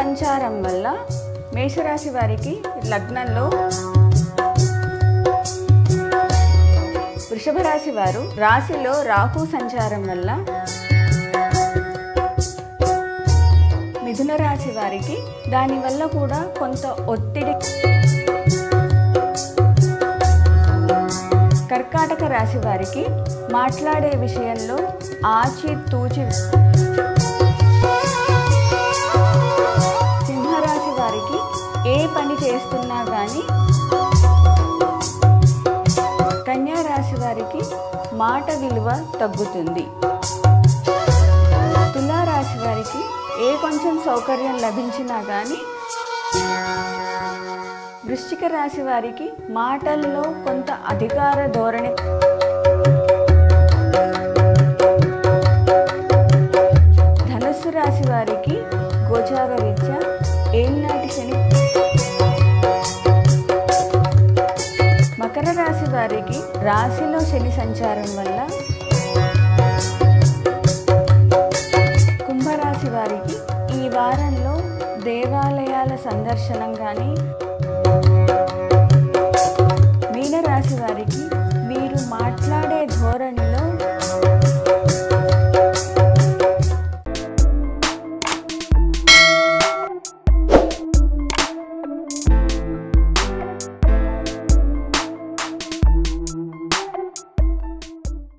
సంచారం వల్ల మేషరాశి వారికి లగ్నంలో వృషభ రాశి వారు రాశిలో రాహు సంచారం వల్ల మిథున రాశి వారికి దానివల్ల కూడా కొంత ఒత్తిడి కర్కాటక రాశి వారికి మాట్లాడే విషయంలో ఆచి తూచి సింహరాశి వారికి ఏ పని చేస్తున్నా కానీ కన్యా రాశి వారికి మాట విలువ తగ్గుతుంది తులారాశి వారికి ఏ కొంచెం సౌకర్యం లభించినా కానీ వృశ్చిక రాశి వారికి మాటల్లో కొంత అధికార ధోరణి ధనస్సు రాశి వారికి గోచార రీత్యా ఏళ్ళనాటి శని మకర రాశి వారికి రాశిలో శని సంచారం వల్ల కుంభరాశి వారికి ఈ వారంలో దేవాలయాల సందర్శనం కానీ